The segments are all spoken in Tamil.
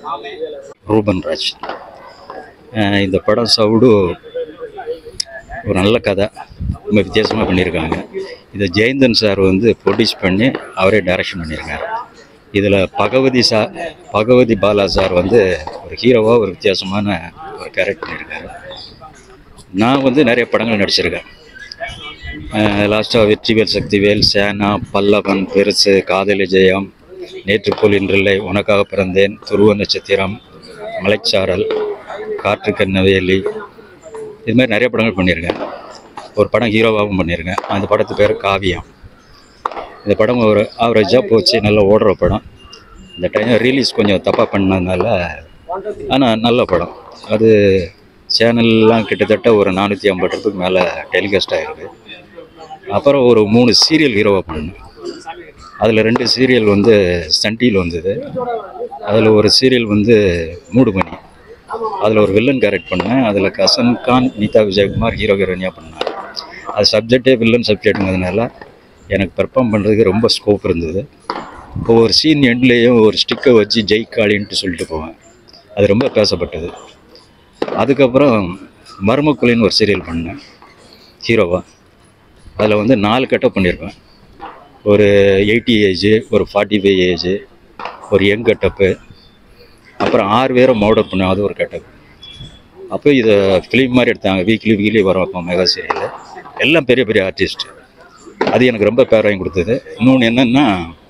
ரூபன் ராஜ் அஹ் இந்த படம் சவுடு ஒரு நல்ல கதை ரொம்ப வித்தியாசமாக பண்ணியிருக்காங்க இதை ஜெயந்தன் சார் வந்து ப்ரொடியூஸ் பண்ணி அவரே டைரக்ஷன் பண்ணியிருக்காரு இதில் பகவதி சா பகவதி பாலா சார் வந்து ஒரு ஹீரோவாக ஒரு வித்தியாசமான ஒரு கேரக்டர் பண்ணியிருக்காரு நான் வந்து நிறைய படங்கள் நடிச்சிருக்கேன் லாஸ்ட்டாக வெற்றிவேல் சக்திவேல் சேனா பல்லவன் பெருசு காதலி ஜெயம் நேற்று போல் இன்றில்லை உனக்காக பிறந்தேன் துருவ நட்சத்திரம் மலைச்சாரல் காற்று கண்ணவேலி இது மாதிரி நிறைய படங்கள் பண்ணியிருக்கேன் ஒரு படம் ஹீரோவாகவும் பண்ணியிருக்கேன் அந்த படத்து பேர் காவியம் இந்த படம் ஒரு ஆவரேஜாக போச்சு நல்லா ஓடுற படம் இந்த டைம் ரிலீஸ் கொஞ்சம் தப்பாக பண்ணதுனால ஆனால் நல்ல படம் அது சேனல்லாம் கிட்டத்தட்ட ஒரு நானூற்றி ஐம்பது மேலே டெலிகாஸ்ட் ஆகிருக்கு அப்புறம் ஒரு மூணு சீரியல் ஹீரோவாக பண்ணேன் அதில் ரெண்டு சீரியல் வந்து சன் டிவியில் வந்தது அதில் ஒரு சீரியல் வந்து மூடுமணி அதில் ஒரு வில்லன் கேரக்ட் பண்ணேன் அதில் கசன் கான் நீதா விஜயகுமார் ஹீரோ ஹீரோனியாக பண்ணேன் அது சப்ஜெக்டே வில்லன் சப்ஜெக்ட்டுங்கிறதுனால எனக்கு பெர்ஃபார்ம் பண்ணுறதுக்கு ரொம்ப ஸ்கோப் இருந்தது இப்போ ஒரு சீன் எண்ட்லேயும் ஒரு ஸ்டிக்கை வச்சு ஜெய்காளின்ட்டு சொல்லிட்டு போவேன் அது ரொம்ப பேசப்பட்டது அதுக்கப்புறம் மர்மக்குலின்னு ஒரு சீரியல் பண்ணேன் ஹீரோவா அதில் வந்து நாலு கட்டப் பண்ணியிருப்பேன் ஒரு எயிட்டி ஏஜ் ஒரு ஃபார்ட்டி ஃபைவ் ஏஜ் ஒரு யங் கட்டப்பு அப்புறம் ஆறு பேரை மர்டர் பண்ணேன் அது ஒரு கட்டப் அப்போ இதை ஃபிலிம் மாதிரி எடுத்தாங்க வீக்லி வீக்லி வரும் அப்போ மெகா சீரியல் எல்லாம் பெரிய பெரிய ஆர்டிஸ்ட் அது எனக்கு ரொம்ப பேர் வாங்கி கொடுத்தது இன்னொன்று என்னென்னா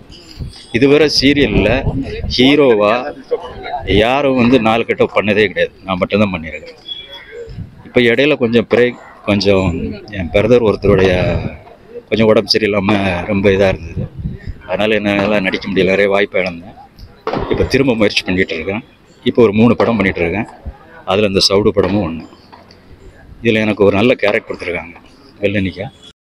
இதுவரை சீரியலில் ஹீரோவாக யாரும் வந்து நாலு கட்டப் பண்ணதே கிடையாது நான் மட்டும்தான் பண்ணியிருக்கேன் இப்போ இடையில கொஞ்சம் பிரேக் கொஞ்சம் என் பிரதர் ஒருத்தருடைய கொஞ்சம் உடம்பு சரியில்லாமல் ரொம்ப இதாக இருந்தது அதனால் என்னால் நடிக்க முடியல நிறைய வாய்ப்பு இழந்தேன் இப்போ திரும்ப முயற்சி பண்ணிகிட்டு இருக்கேன் இப்போ ஒரு மூணு படம் பண்ணிகிட்டு இருக்கேன் அதில் இந்த சவுடு படமும் ஒன்று இதில் எனக்கு ஒரு நல்ல கேரக்டர் கொடுத்துருக்காங்க வெள்ளனிக்கா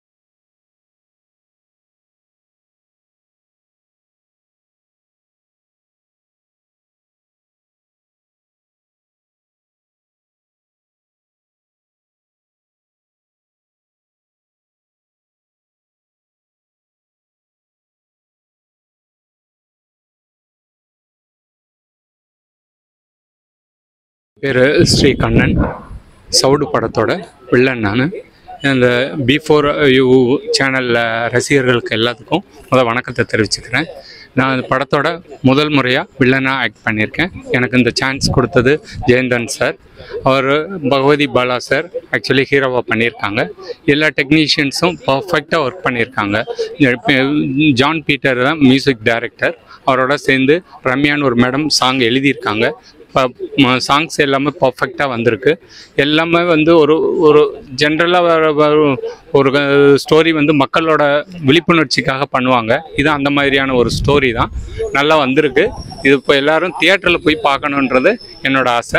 பேர் ஸ்ரீ கண்ணன் சவுடு படத்தோட வில்லன் நான் இந்த பிஃபோர் யூ சேனலில் ரசிகர்களுக்கு எல்லாத்துக்கும் முதல் வணக்கத்தை தெரிவிச்சுக்கிறேன் நான் இந்த படத்தோட முதல் முறையாக வில்லனாக ஆக்ட் பண்ணியிருக்கேன் எனக்கு இந்த சான்ஸ் கொடுத்தது ஜெயந்தன் சார் அவர் பகவதி பாலா சார் ஆக்சுவலி ஹீரோவாக பண்ணியிருக்காங்க எல்லா டெக்னீஷியன்ஸும் பர்ஃபெக்டாக ஒர்க் பண்ணியிருக்காங்க இப்ப ஜான் பீட்டர் தான் மியூசிக் டைரக்டர் அவரோட சேர்ந்து ரம்யான்னு ஒரு மேடம் சாங் எழுதியிருக்காங்க சாங்ஸ் எல்லாமே பர்ஃபெக்டாக வந்திருக்கு எல்லாமே வந்து ஒரு ஒரு ஜென்ரலாக வர வரும் ஒரு ஸ்டோரி வந்து மக்களோட விழிப்புணர்ச்சிக்காக பண்ணுவாங்க இது அந்த மாதிரியான ஒரு ஸ்டோரி தான் நல்லா வந்திருக்கு இது இப்போ எல்லாரும் தியேட்டரில் போய் பார்க்கணுன்றது என்னோட ஆசை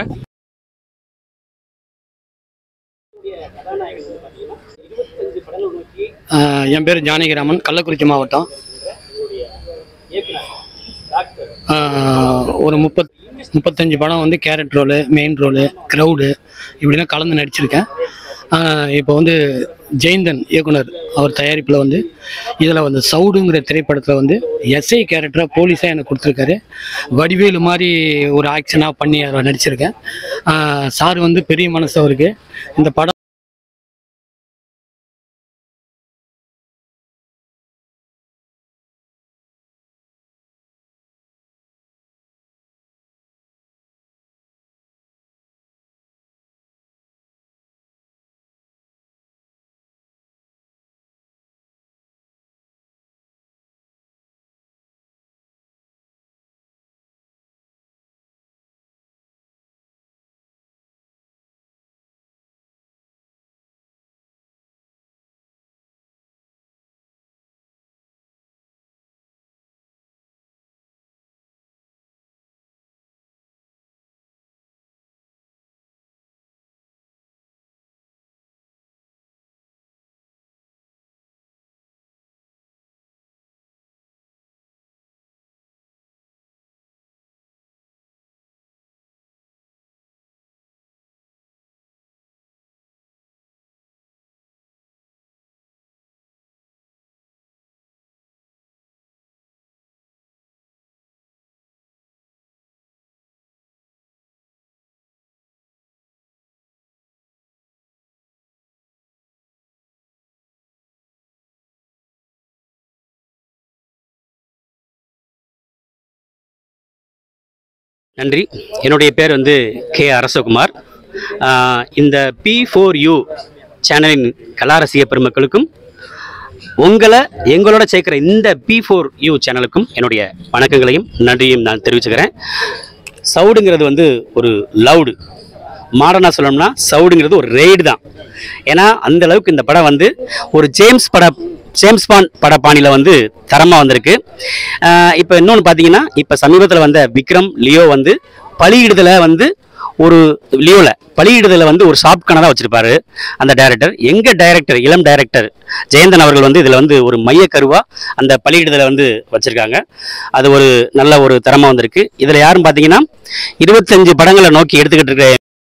ஆஹ் என் பேர் ஜானகிராமன் கள்ளக்குறிச்சி மாவட்டம் ஆஹ் ஒரு முப்பத் முப்பத்தஞ்சு படம் வந்து கேரட் ரோலு மெயின் ரோலு க்ரௌடு இப்படிலாம் கலந்து நடிச்சிருக்கேன் ஆஹ் இப்போ வந்து ஜெயந்தன் இயக்குனர் அவர் தயாரிப்பில் வந்து இதில் வந்து சவுடுங்கிற திரைப்படத்தில் வந்து எஸ்ஐ கேரக்டராக போலீஸாக எனக்கு கொடுத்துருக்காரு வடிவேலு மாதிரி ஒரு ஆக்ஷனாக பண்ணி அதில் நடிச்சிருக்கேன் சார் வந்து பெரிய மனசு அவருக்கு இந்த படம் நன்றி என்னுடைய பேர் வந்து கே அரசகுமார் ஆஹ் இந்த பி ஃபோர் யூ சேனலின் கலாரசிக பெருமக்களுக்கும் உங்களை எங்களோட சேர்க்குற இந்த பி ஃபோர் யூ சேனலுக்கும் என்னுடைய வணக்கங்களையும் நன்றியும் நான் தெரிவிச்சுக்கிறேன் சவுடுங்கிறது வந்து ஒரு லவுடு மாடர்னாக சொல்லணும்னா சவுடுங்கிறது ஒரு ரெய்டு தான் ஏன்னா அந்த அளவுக்கு இந்த படம் வந்து ஒரு ஜேம்ஸ் பட ஜேம்ஸ் பாண்ட் பட பாணியில் வந்து தரமாக வந்திருக்கு இப்போ இன்னொன்று பார்த்தீங்கன்னா இப்போ சமீபத்தில் வந்த விக்ரம் லியோ வந்து பலியிடுதலை வந்து ஒரு லியோவில் பலியிடுதலை வந்து ஒரு சாஃப்ட் கனடாக வச்சிருப்பாரு அந்த டைரக்டர் எங்க டைரக்டர் இளம் டைரக்டர் ஜெயந்தன் அவர்கள் வந்து இதில் வந்து ஒரு மையக்கருவா அந்த பலியிடுதலை வந்து வச்சிருக்காங்க அது ஒரு நல்ல ஒரு தரமாக வந்திருக்கு இதில் யாரும் பார்த்தீங்கன்னா இருபத்தஞ்சு படங்களை நோக்கி எடுத்துக்கிட்டு இருக்க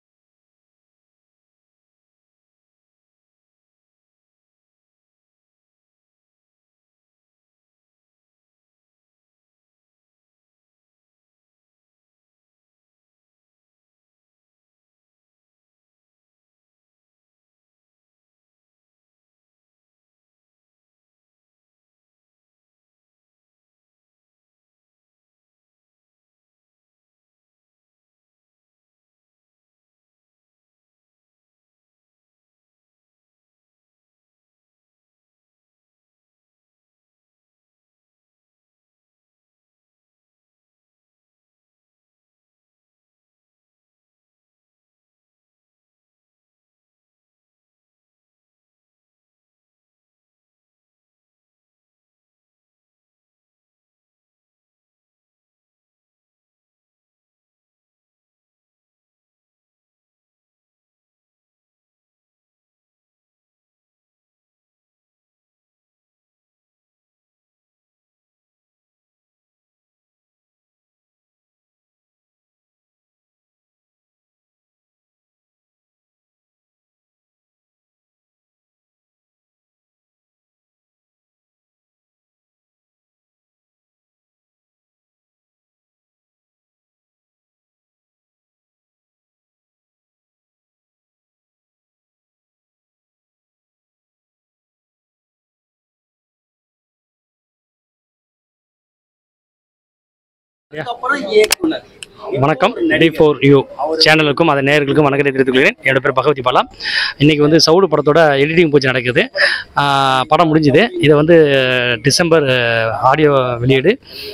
வணக்கம் டி ஃபோர் யூ சேனலுக்கும் அதை நேயர்களுக்கும் வணக்கத்தை தெரிவித்துக் கொள்கிறேன் என்னோட பேர் பகவதி பாலா இன்றைக்கி வந்து சவுடு படத்தோட எடிட்டிங் பூஜை நடக்குது ஆஹ் படம் முடிஞ்சுது இதை வந்து டிசம்பர் ஆடியோ வெளியீடு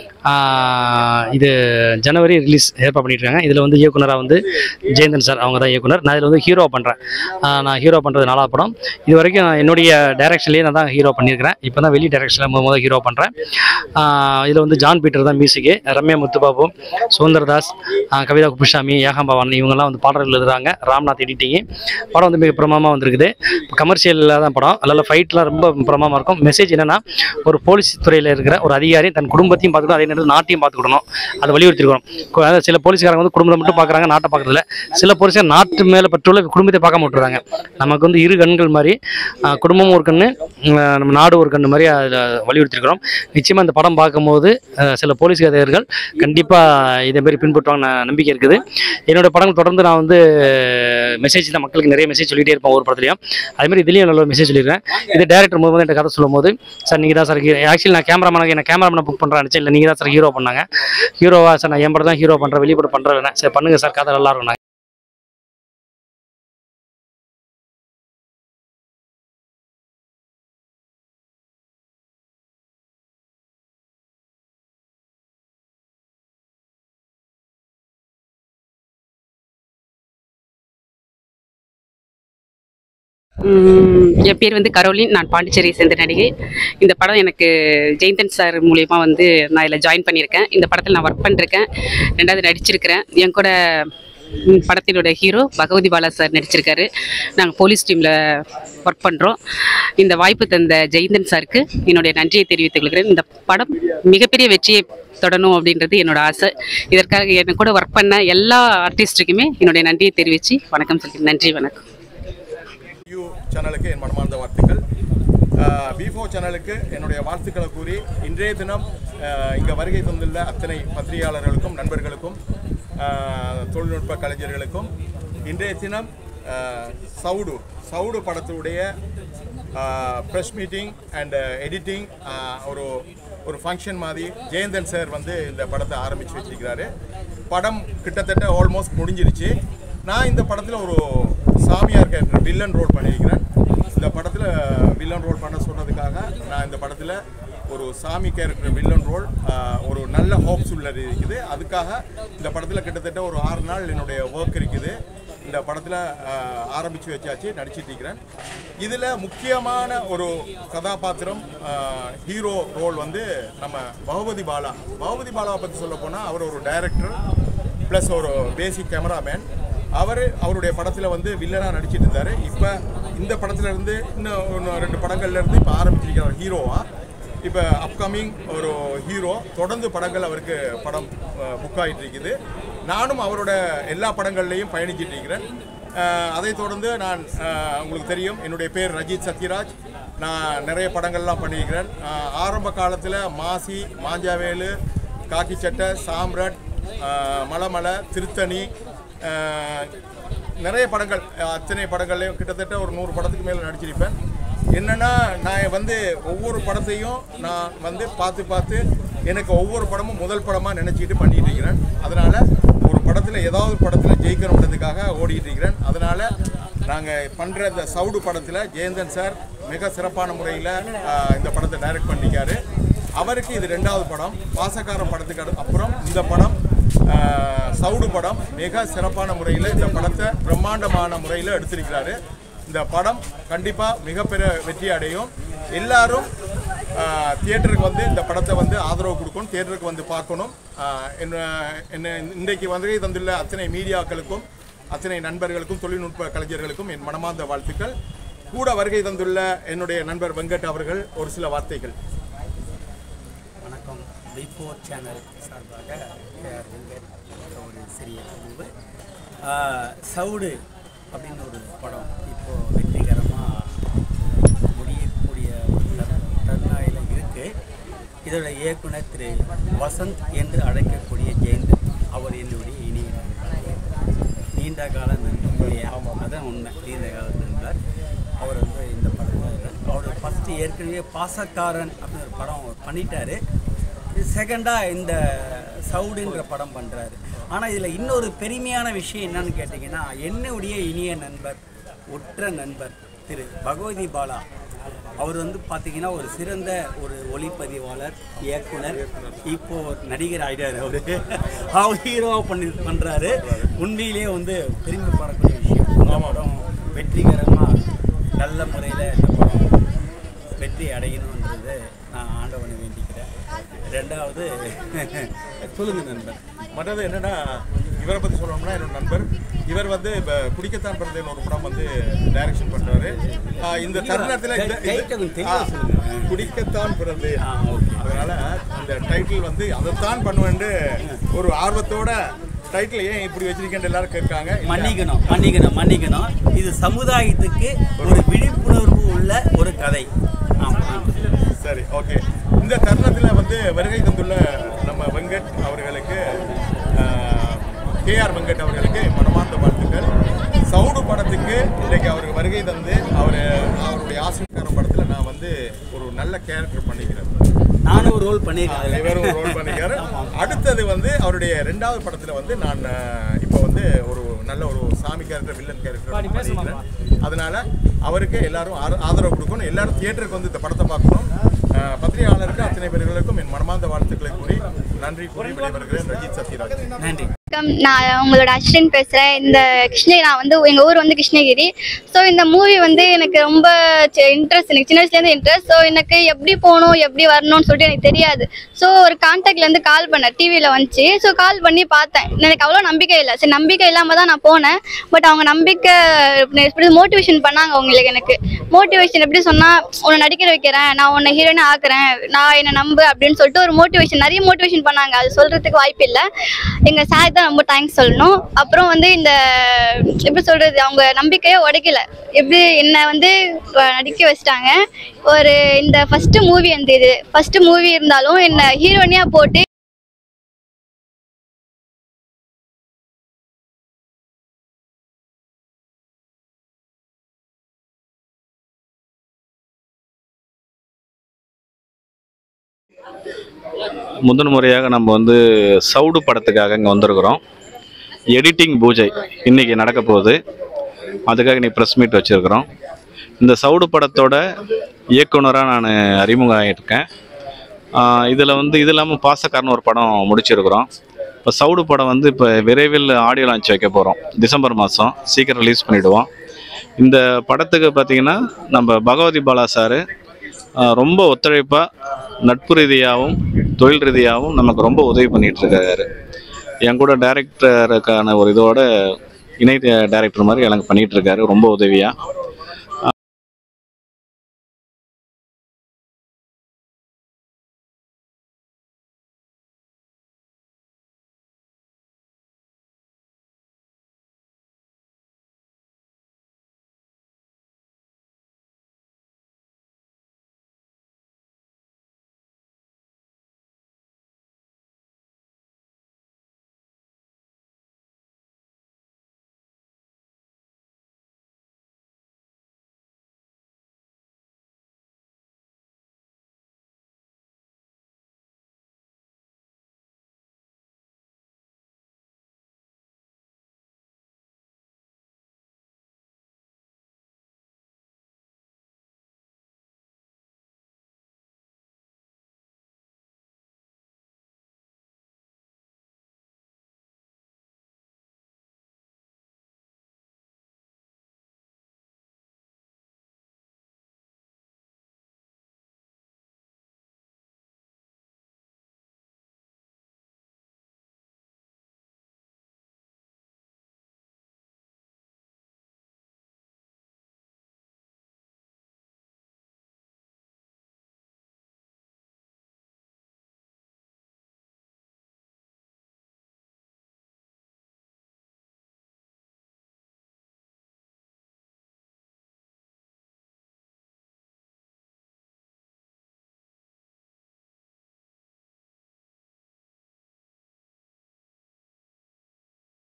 ஆஹ் இது ஜனவரி ரிலீஸ் ஏற்பாடு பண்ணிட்டு இருக்காங்க இதில் வந்து இயக்குனராக வந்து ஜெயந்தன் சார் அவங்க தான் இயக்குனர் நான் இதில் வந்து ஹீரோ பண்ணுறேன் நான் ஹீரோ பண்ணுறது நாலாவது படம் இது வரைக்கும் நான் என்னுடைய டைரக்ஷன்லேயே நான் தான் ஹீரோ பண்ணியிருக்கிறேன் இப்போ தான் வெளி டைரக்ஷனில் முத முதல் ஹீரோ பண்ணுறேன் இதில் வந்து ஜான் பீட்டர் தான் மியூசிக்கு ரம்யா முத்துபாபு சுந்தரதாஸ் ஆஹ் கவிதா குப்புசாமி ஏகாம் பவானி இவங்கெல்லாம் வந்து பாடல்கள் எழுதுறாங்க ராம்நாத் எடிட்டிங்கு படம் வந்து மிக பிரமாமாக வந்திருக்குது கமர்ஷியலில் தான் படம் அதில் ஃபைட்லாம் ரொம்ப பிரமாமாக இருக்கும் மெசேஜ் என்னென்னா ஒரு போலீஸ் துறையில் இருக்கிற ஒரு அதிகாரி தன் குடும்பத்தையும் பார்த்துக்கணும் அதே நேரத்தில் நாட்டையும் பார்த்துக்கணும் அதை வலியுறுத்திருக்கணும் கு- அதாவது சில போலீஸ்காரங்க வந்து குடும்பத்தை மட்டும் பார்க்குறாங்க நாட்டை பார்க்கறதில்ல சில போலீஸ்கார் நாட்டு மேலே பற்றுள்ள குடும்பத்தை பார்க்காம விட்டுறாங்க நமக்கு வந்து இரு கண்கள் மாதிரி ஆஹ் குடும்பமும் ஒரு கண்ணு உம், நம்ம நாடு ஒரு கண்ணு மாதிரி அதில் வலியுறுத்திருக்கிறோம் நிச்சயமாக இந்த படம் பார்க்கும்போது ஆஹ் சில போலீஸ் அதிகாரிகள் கண்டிப்பாக இதே மாதிரி பின்பற்றுவாங்க நம்பிக்கை இருக்குது என்னோட படங்கள் தொடர்ந்து நான் வந்து மெசேஜ் தான் மக்களுக்கு நிறைய மெசேஜ் சொல்லிட்டே இருப்பேன் ஒவ்வொரு படத்துலையும் அதே மாதிரி இதுலேயும் நல்ல மெசேஜ் சொல்லியிருக்கேன் இது டேரக்டர் முதல் என்கிட்ட கதை சொல்லும்போது சார் நீங்கள் தான் சார் ஆக்சுவலி நான் கேமராமேனுக்கு என்ன கேமராமேனை புக் பண்ணுறேன் நினச்சேன் இல்லை நீங்கள் தான் சார் ஹீரோ பண்ணாங்க ஹீரோவா சார் நான் என் படம் தான் ஹீரோ பண்ணுறேன் வெளியே படம் பண்ணுறேன் சரி பண்ணுங்க சார் கதை நல்லா இருக்கும் உம், என் பேர் வந்து கரோலின் நான் பாண்டிச்சேரியை சேர்ந்த நடிகை இந்த படம் எனக்கு ஜெயந்தன் சார் மூலியமாக வந்து நான் இதில் ஜாயின் பண்ணியிருக்கேன் இந்த படத்தில் நான் ஒர்க் பண்ணிருக்கேன் ரெண்டாவது நடிச்சிருக்கிறேன் என் கூட ம், படத்தினோட ஹீரோ பகவதி பாலா சார் நடிச்சிருக்காரு நாங்கள் போலீஸ் டீமில் ஒர்க் பண்ணுறோம் இந்த வாய்ப்பு தந்த ஜெயந்தன் சாருக்கு என்னுடைய நன்றியை தெரிவித்துக் கொள்கிறேன் இந்த படம் மிகப்பெரிய வெற்றியை தொடணும் அப்படின்றது என்னோட ஆசை இதற்காக என் கூட ஒர்க் பண்ண எல்லா ஆர்டிஸ்ட்டுக்குமே என்னுடைய நன்றியை தெரிவித்து வணக்கம் சொல்கிறேன் நன்றி வணக்கம் யூ சேனலுக்கு என் மனமார்ந்த வாழ்த்துக்கள் பிஃபோ சேனலுக்கு என்னுடைய வாழ்த்துக்களை கூறி இன்றைய தினம் இங்கே வருகை தந்துள்ள அத்தனை பத்திரிகையாளர்களுக்கும் நண்பர்களுக்கும் ஆஹ், தொழில்நுட்ப கலைஞர்களுக்கும் இன்றைய தினம் ஆஹ், சவுடு சவுடு படத்துடைய ப்ரெஸ் மீட்டிங் அண்ட் எடிட்டிங் ஒரு ஒரு ஃபங்க்ஷன் மாதிரி ஜெயந்தன் சார் வந்து இந்த படத்தை ஆரம்பித்து வச்சிருக்கிறாரு படம் கிட்டத்தட்ட ஆல்மோஸ்ட் முடிஞ்சிருச்சு நான் இந்த படத்தில் ஒரு சாமியார் கேரக்டர் வில்லன் ரோல் பண்ணியிருக்கிறேன் இந்த படத்தில் வில்லன் ரோல் பண்ண சொன்னதுக்காக நான் இந்த படத்தில் ஒரு சாமி கேரக்டர் வில்லன் ரோல் ஒரு நல்ல ஹோப்ஸ் உள்ளது இருக்குது அதுக்காக இந்த படத்தில் கிட்டத்தட்ட ஒரு ஆறு நாள் என்னுடைய ஒர்க் இருக்குது இந்த படத்தில் ஆரம்பித்து வச்சாச்சு நடிச்சிட்டு இருக்கிறேன் இதில் முக்கியமான ஒரு கதாபாத்திரம் ஹீரோ ரோல் வந்து நம்ம பகவதி பாலா பகவதி பாலாவை பற்றி சொல்ல போனால் அவர் ஒரு டைரக்டர் ப்ளஸ் ஒரு பேசிக் கேமராமேன் அவர் அவருடைய படத்தில் வந்து வில்லனாக நடிச்சிட்டு இருந்தார் இப்போ இந்த படத்துல இருந்து இன்னும் இன்னும் ரெண்டு படங்கள்ல இருந்து இப்போ ஆரம்பிச்சிருக்கிற ஹீரோவா இப்போ அப்கமிங் ஒரு ஹீரோ தொடர்ந்து படங்கள் அவருக்கு படம் புக் ஆகிட்டு இருக்குது நானும் அவரோட எல்லா படங்கள்லையும் பயணிச்சிட்டு இருக்கிறேன் அஹ், அதைத் தொடர்ந்து நான் அஹ், உங்களுக்கு தெரியும் என்னுடைய பேர் ரஜித் சத்யராஜ் நான் நிறைய படங்கள்லாம் பண்ணியிருக்கிறேன் அஹ், ஆரம்ப காலத்தில் மாசி மாஞ்சாவேலு காக்கி சட்டை சாம்ரட் அஹ், மலமலை திருத்தணி அஹ், நிறைய படங்கள் அஹ், அத்தனை படங்கள்லையும் கிட்டத்தட்ட ஒரு நூறு படத்துக்கு மேலே நடிச்சிருப்பேன் என்னன்னா நான் வந்து ஒவ்வொரு படத்தையும் நான் வந்து பார்த்து பார்த்து எனக்கு ஒவ்வொரு படமும் முதல் படமாக நினச்சிட்டு பண்ணிட்டு இருக்கிறேன் அதனால் ஒரு படத்தில் ஏதாவது படத்தில் ஜெயிக்கணுன்றதுக்காக ஓடிட்டு இருக்கிறேன் அதனால் நாங்கள் பண்ணுற இந்த சவுடு படத்தில் ஜெயந்தன் சார் மிக சிறப்பான முறையில் இந்த படத்தை டைரக்ட் பண்ணிக்காரு அவருக்கு இது ரெண்டாவது படம் பாசக்கார படத்துக்கு அடு- அப்புறம் இந்த படம் ஆஹ், சவுடு படம் மிக சிறப்பான முறையில் இந்த படத்தை பிரம்மாண்டமான முறையில் எடுத்திருக்கிறாரு இந்த படம் கண்டிப்பாக மிகப்பெரிய வெற்றி அடையும் எல்லாரும் தியேட்டருக்கு வந்து இந்த படத்தை வந்து ஆதரவு கொடுக்கணும் தியேட்டருக்கு வந்து பார்க்கணும் ஆஹ், என்ன என்ன இன்றைக்கு வந்து தந்துள்ள அத்தனை மீடியாக்களுக்கும் அத்தனை நண்பர்களுக்கும் தொழில்நுட்ப கலைஞர்களுக்கும் என் மனமார்ந்த வாழ்த்துக்கள் கூட வருகை தந்துள்ள என்னுடைய நண்பர் வெங்கட் அவர்கள் ஒரு சில வார்த்தைகள் வணக்கம் பிஃபோர் சேனல் சார்பாக கேஆர் வெங்கட் ஒரு சிறிய பதிவு ஆஹ், சவுடு அப்படின்னு ஒரு படம் இப்போது வெற்றிகரமாக முடியக்கூடிய ஒரு தரு- தருணாயில் இருக்குது இதோட இயக்குனர் திரு வசந்த் என்று அழைக்கக்கூடிய ஜெயந்தன் அவர் என்னுடைய இனிய நண்பர். நீண்ட கால நண்பர் இல்லையா அதான் உண்மை நீண்ட கால நண்பர் அவர் வந்து இந்த படத்தில் அவர் ஃபஸ்ட்டு ஏற்கனவே பாசக்காரன் அப்படின்னு ஒரு படம் அவர் பண்ணிட்டாரு செகண்டாக இந்த சவுடுன்ற படம் பண்ணுறாரு ஆனால் இதில் இன்னொரு பெருமையான விஷயம் என்னன்னு கேட்டிங்கன்னா என்னுடைய இனிய நண்பர் உற்ற நண்பர் திரு பகவதி பாலா அவர் வந்து பார்த்தீங்கன்னா ஒரு சிறந்த ஒரு ஒளிப்பதிவாளர் இயக்குனர் இப்போ நடிகர் ஆயிட்டாரு அவரு அவர் ஹீரோவாக பண்ணி பண்ணுறாரு உண்மையிலேயே வந்து பெருமைப்படக்கூடிய விஷயம் இந்த படம் வெற்றிகரமாக நல்ல முறையில் இந்த படம் வெற்றி அடையணுன்றது நான் ஆண்டவனை வேண்டிக்கிறேன் ரெண்டாவது சொல்லுங்க நண்பர் மற்றது என்னன்னா இவரை பற்றி சொல்லணும்னா என்னோட நண்பர் இவர் வந்து இப்போ குடிக்கத்தான் பிறந்தேன் ஒரு படம் வந்து டைரக்ஷன் பண்றாரு ஆஹ் இந்த தருணத்தில் இந்த- டைட்டில் இந்த- கொஞ்சம் தெளிவா ஆ, சொல்லுங்க. குடிக்கத்தான் பிறந்தேன் ஆ ஓகே அதனால இந்த டைட்டில் வந்து அதைத்தான் பண்ணுவேன்னு ஒரு ஆர்வத்தோட டைட்டில் ஏன் இப்படி வச்சிருக்கேன்னு எல்லாரும் கேட்காங்க இல்ல, மன்னிக்கணும் மன்னிக்கணும் மன்னிக்கணும் இது சமுதாயத்துக்கு ஒரு விழிப்புணர்வு உள்ள ஒரு கதை ஆமாம் சரி ஓகே இந்த தருணத்தில் வந்து வருகை தந்துள்ள நம்ம வெங்கட் அவர்களுக்கு கேஆர் வெங்கட் அவர்களுக்கு மனமார்ந்த வாழ்த்துக்கள் சவுடு படத்துக்கு இன்றைக்கு அவருக்கு வருகை தந்து அவர் அவருடைய ஆசிரியர் படத்தில் நான் வந்து ஒரு நல்ல கேரக்டர் பண்ணிக்கிறேன் நானும் ஒரு ரோல் பண்ணியிருக்கேன் இவரும் ரோல் பண்ணிக்காரு அடுத்தது வந்து அவருடைய ரெண்டாவது படத்துல வந்து நான் அஹ், இப்போ வந்து ஒரு நல்ல ஒரு சாமி கேரக்டர் வில்லன் கேரக்டர் பண்ணிக்கிறேன் அதனால அவருக்கு எல்லாரும் ஆர- ஆதரவு கொடுக்கணும் எல்லாரும் தியேட்டருக்கு வந்து இந்த படத்தை பார்க்கணும் அஹ், பத்திரிகையாளருக்கு அத்தனை பேர்களுக்கும் என் மனமார்ந்த வாழ்த்துக்களை கூறி நன்றி கூறி விடைபெறுகிறேன் ரஜித் சத்யராஜ் நன்றி வணக்கம் நான் உங்களோட அசிஸ்டன்ட் பேசுகிறேன் இந்த கிருஷ்ணகிரி நான் வந்து எங்கள் ஊர் வந்து கிருஷ்ணகிரி ஸோ இந்த மூவி வந்து எனக்கு ரொம்ப இன்ட்ரெஸ்ட் எனக்கு சின்ன வயசுலேருந்து இன்ட்ரெஸ்ட் ஸோ எனக்கு எப்படி போகணும் எப்படி வரணும்னு சொல்லிட்டு எனக்கு தெரியாது ஸோ ஒரு கான்டாக்ட்லேருந்து கால் பண்ணேன் டிவியில் வந்துச்சு ஸோ கால் பண்ணி பார்த்தேன் எனக்கு அவ்வளோ நம்பிக்கை இல்லை சரி நம்பிக்கை இல்லாமல் தான் நான் போனேன் பட் அவங்க நம்பிக்கை எப்படி மோட்டிவேஷன் பண்ணாங்க அவங்களுக்கு எனக்கு மோட்டிவேஷன் எப்படி சொன்னால் உன்னை நடிக்கிற வைக்கிறேன் நான் உன்னை ஹீரோயினாக ஆக்குறேன் நான் என்னை நம்பு அப்படின்னு சொல்லிட்டு ஒரு மோட்டிவேஷன் நிறைய மோட்டிவேஷன் பண்ணாங்க அது சொல்கிறதுக்கு வாய்ப்பு இல்லை எங்கள் சார் தான் ரொம்ப தேங்க்ஸ் சொல்லணும் அப்புறம் வந்து இந்த எப்படி சொல்கிறது அவங்க நம்பிக்கையை உடைக்கல எப்படி என்னை வந்து அஹ், நடிக்க வச்சிட்டாங்க ஒரு இந்த ஃபஸ்ட்டு மூவி வந்து இது ஃபஸ்ட்டு மூவி இருந்தாலும் என்னை ஹீரோனியாக போட்டு முதன் முறையாக நம்ம வந்து சவுடு படத்துக்காக இங்கே வந்திருக்கிறோம் எடிட்டிங் பூஜை இன்னைக்கு நடக்க போகுது அதுக்காக நீ ப்ரெஸ் மீட் வச்சுருக்கிறோம் இந்த சவுடு படத்தோட இயக்குனராக நான் அறிமுகம் ஆகியிருக்கேன் இதில் வந்து இது இல்லாமல் பாசக்காரன் ஒரு படம் முடிச்சிருக்கிறோம் இப்போ சவுடு படம் வந்து இப்போ விரைவில் ஆடியோ லான்ச் வைக்க போகிறோம் டிசம்பர் மாதம் சீக்கிரம் ரிலீஸ் பண்ணிவிடுவோம் இந்த படத்துக்கு பார்த்தீங்கன்னா நம்ம பகவதி பாலா சார் ரொம்ப ஒத்துழைப்பாக நட்பு ரீதியாகவும் தொழில் ரீதியாகவும் நமக்கு ரொம்ப உதவி பண்ணிட்டு இருக்காரு என் கூட டைரக்டருக்கான ஒரு இதோட இணை டைரக்டர் மாதிரி எனக்கு பண்ணிட்டு இருக்காரு ரொம்ப உதவியாக